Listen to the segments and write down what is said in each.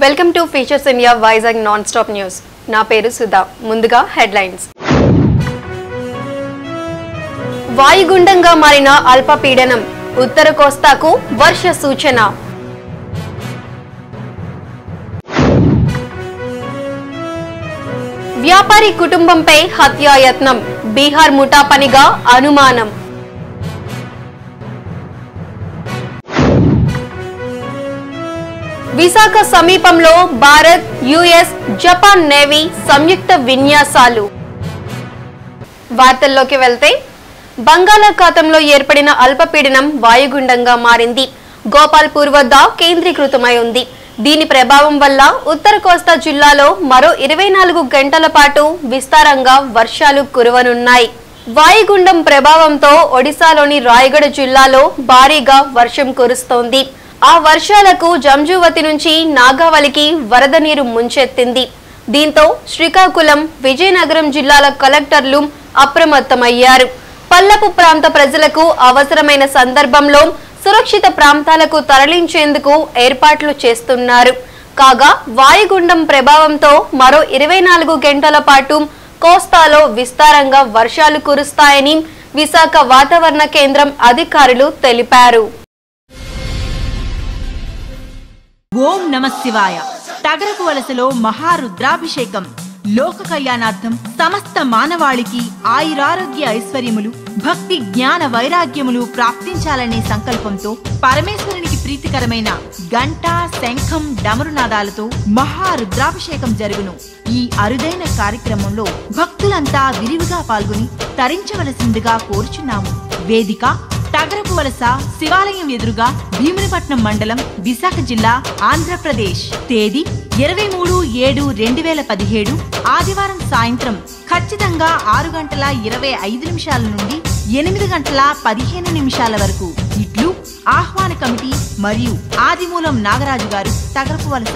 welcome to features India Vizag non stop news నా పేరు సుధా ముందుగా హెడ్లైన్స్ వాయుగుండంగా మారిన అల్పపీడనం ఉత్తర కోస్తాకు వర్ష సూచన వ్యాపారి కుటుంబంపై హత్యాయత్నం బీహార్ ముఠా పనిగా అనుమానం విశాఖ సమీపంలో భారత్ యుఎస్ జపాన్ నేవీ సంయుక్త విన్యాసాలు వార్తల్లోకి వెళ్తే బంగాళాఖాతంలో ఏర్పడిన అల్పపీడనం వాయుగుండంగా మారింది గోపాల్పూర్ వద్ద కేంద్రీకృతమై ఉంది దీని ప్రభావం వల్ల ఉత్తర కోస్తా జిల్లాలో మరో ఇరవై నాలుగు గంటల పాటు విస్తారంగా వర్షాలు కురవనున్నాయి వాయుగుండం ప్రభావంతో ఒడిశాలోని రాయగడ జిల్లాలో భారీగా వర్షం కురుస్తోంది ఆ వర్షాలకు జంజువతి నుంచి నాగావళికి వరద నీరు ముంచెత్తింది దీంతో శ్రీకాకుళం విజయనగరం జిల్లాల కలెక్టర్లు అప్రమత్తమయ్యారు పల్లపు ప్రాంత ప్రజలకు అవసరమైన సందర్భంలో సురక్షిత ప్రాంతాలకు తరలించేందుకు ఏర్పాట్లు చేస్తున్నారు కాగా వాయుగుండం ప్రభావంతో మరో ఇరవై నాలుగు గంటల పాటు కోస్తాలో విస్తారంగా వర్షాలు కురుస్తాయని విశాఖ వాతావరణ కేంద్రం అధికారులు తెలిపారు ఓం నమ శివాయ తగరపు వలసలో మహారుద్రాభిషేకం లోక కళ్యాణార్థం సమస్త మానవాళికి ఆయురారోగ్య ఐశ్వర్యములు భక్తి జ్ఞాన వైరాగ్యములు ప్రాప్తించాలనే సంకల్పంతో పరమేశ్వరునికి ప్రీతికరమైన గంటా శంఖం డమరునాదాలతో మహారుద్రాభిషేకం జరుగును ఈ అరుదైన కార్యక్రమంలో భక్తులంతా విరివిగా పాల్గొని తరించవలసిందిగా కోరుచున్నాము వేదిక తగరపు వలస శివాలయం ఎదురుగా భీమునిపట్నం మండలం విశాఖ జిల్లా ఆంధ్రప్రదేశ్ తేదీ ఇరవై మూడు ఏడు రెండు వేల పదిహేడు ఆదివారం సాయంత్రం ఖచ్చితంగా ఆరు గంటల ఇరవై ఐదు నిమిషాల నుండి ఎనిమిది గంటల పదిహేను నిమిషాల వరకు ఇట్లు ఆహ్వాన కమిటీ మరియు ఆదిమూలం నాగరాజు గారు తగరపు వలస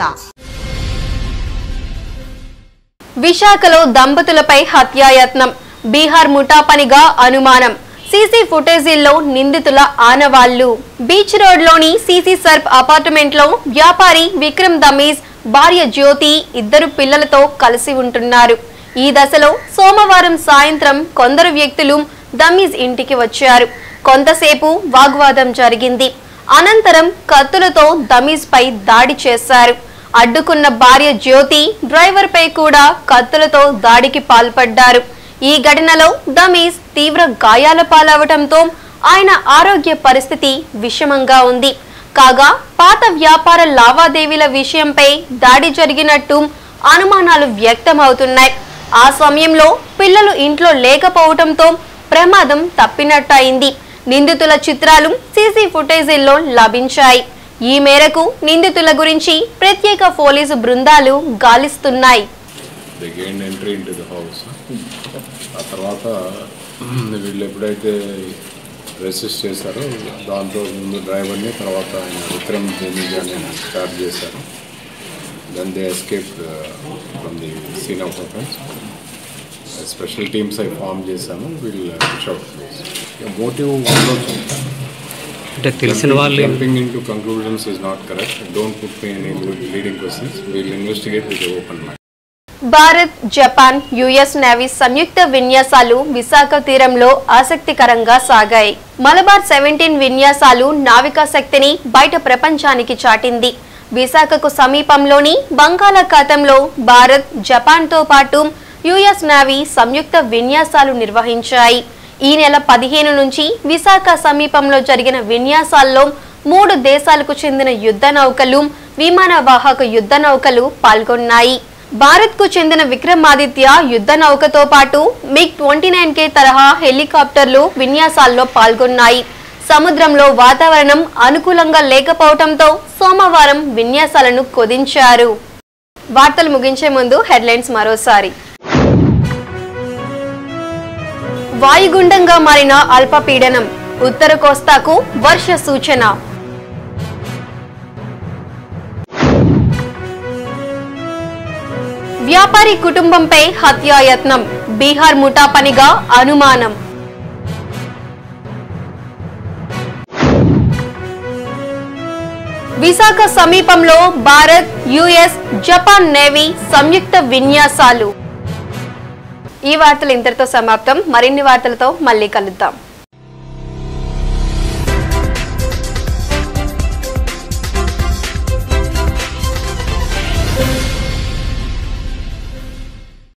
విశాఖలో దంపతులపై హత్యాయత్నం బీహార్ ముఠా పనిగా అనుమానం సీసీ ఫుటేజీల్లో నిందితుల ఆనవాళ్లు బీచ్ రోడ్లోని సీసీ సర్ప్ అపార్ట్మెంట్లో వ్యాపారి విక్రమ్ దమీజ్ భార్య జ్యోతి ఇద్దరు పిల్లలతో కలిసి ఉంటున్నారు ఈ దశలో సోమవారం సాయంత్రం కొందరు వ్యక్తులు దమీజ్ ఇంటికి వచ్చారు కొంతసేపు వాగ్వాదం జరిగింది అనంతరం కత్తులతో దమీజ్ పై దాడి చేశారు అడ్డుకున్న భార్య జ్యోతి డ్రైవర్ పై కూడా కత్తులతో దాడికి పాల్పడ్డారు ఈ ఘటనలో దమీజ్ తీవ్ర గాయాల పాలవటంతో ఆయన ఆరోగ్య పరిస్థితి విషమంగా ఉంది కాగా పాత వ్యాపార లావాదేవీల విషయంపై దాడి జరిగినట్టు అనుమానాలు వ్యక్తమవుతున్నాయి ఆ సమయంలో పిల్లలు ఇంట్లో లేకపోవటంతో ప్రమాదం తప్పినట్టయింది నిందితుల చిత్రాలు సీసీ ఫుటేజీల్లో లభించాయి ఈ మేరకు నిందితుల గురించి ప్రత్యేక పోలీసు బృందాలు గాలిస్తున్నాయి they gain entry into the house ఆ తర్వాత వీళ్ళు ఎప్పుడైతే రెసిస్ట్ చేశారో దాంతో ముందు డ్రైవర్ని తర్వాత ఆయన విక్రమ్ జమీజాని స్టార్ట్ చేశారు then they escape from the scene of offence special teams అవి ఫామ్ చేశాము వీళ్ళు షౌట్ మోటివ్ ఉండొచ్చు అంటే తెలిసిన వాళ్ళు jumping into conclusions is not correct don't put me any leading questions వీళ్ళు investigate with open mind Bharat Japan US navy సంయుక్త విన్యాసాలు విశాఖ తీరంలో ఆసక్తికరంగా సాగాయి మలబార్ సెవెంటీన్ విన్యాసాలు నావికా శక్తిని బయట ప్రపంచానికి చాటింది విశాఖకు సమీపంలోని బంగాళాఖాతంలో భారత్ జపాన్తో పాటు యుఎస్ నేవీ సంయుక్త విన్యాసాలు నిర్వహించాయి ఈ నెల పదిహేను నుంచి విశాఖ సమీపంలో జరిగిన విన్యాసాల్లో మూడు దేశాలకు చెందిన యుద్ధ నౌకలు విమానవాహక యుద్ధ నౌకలు పాల్గొన్నాయి భారత్ కు చెందిన విక్రమాదిత్య యుద్ధ నౌకతో పాటు మిగ్ ట్వంటీ నైన్ కే తరహా హెలికాప్టర్లు విన్యాసాల్లో పాల్గొన్నాయి సముద్రంలో వాతావరణం అనుకూలంగా లేకపోవడంతో సోమవారం విన్యాసాలను కుదించారు వార్తలు ముగించే ముందు హెడ్లైన్స్ మరోసారి వాయుగుండంగా మారిన అల్పపీడనం ఉత్తర కోస్తాకు వర్ష సూచన వ్యాపారి కుటుంబంపై హత్యాయత్నం బీహార్ ముఠా పనిగా అనుమానం విశాఖ సమీపంలో భారత్ యుఎస్ జపాన్ నేవీ సంయుక్త విన్యాసాలు ఈ వార్తలు ఇంతటితో సమాప్తం మరిన్ని వార్తలతో మళ్ళీ కలుద్దాం